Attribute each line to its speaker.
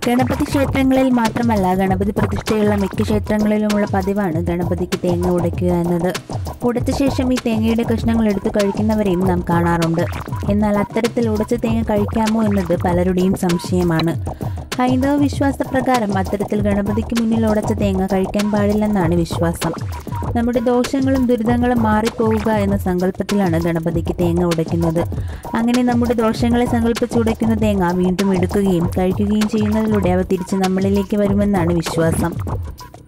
Speaker 1: ഗണപതി ക്ഷേത്രങ്ങളിൽ മാത്രമല്ല ഗണപതി പ്രതിഷ്ഠയുള്ള മിക്ക ക്ഷേത്രങ്ങളിലുമുള്ള പതിവാണ് ഗണപതിക്ക് തേങ്ങ ഉടയ്ക്കുക എന്നത് ഉടച്ച ശേഷം ഈ തേങ്ങയുടെ കഷ്ണങ്ങൾ എടുത്ത് കഴിക്കുന്നവരെയും നാം കാണാറുണ്ട് എന്നാൽ അത്തരത്തിൽ ഉടച്ച തേങ്ങ കഴിക്കാമോ എന്നത് പലരുടെയും സംശയമാണ് ഹൈന്ദവ വിശ്വാസപ്രകാരം അത്തരത്തിൽ ഗണപതിക്ക് മുന്നിൽ ഉടച്ച തേങ്ങ കഴിക്കാൻ പാടില്ലെന്നാണ് വിശ്വാസം നമ്മുടെ ദോഷങ്ങളും ദുരിതങ്ങളും മാറിപ്പോവുക എന്ന സങ്കല്പത്തിലാണ് ഗണപതിക്ക് തേങ്ങ ഉടയ്ക്കുന്നത് അങ്ങനെ നമ്മുടെ ദോഷങ്ങളെ സങ്കല്പിച്ച് ഉടയ്ക്കുന്ന തേങ്ങ വീണ്ടും എടുക്കുകയും കഴിക്കുകയും ചെയ്യുന്നതിലൂടെ അവ തിരിച്ച് നമ്മളിലേക്ക് വരുമെന്നാണ് വിശ്വാസം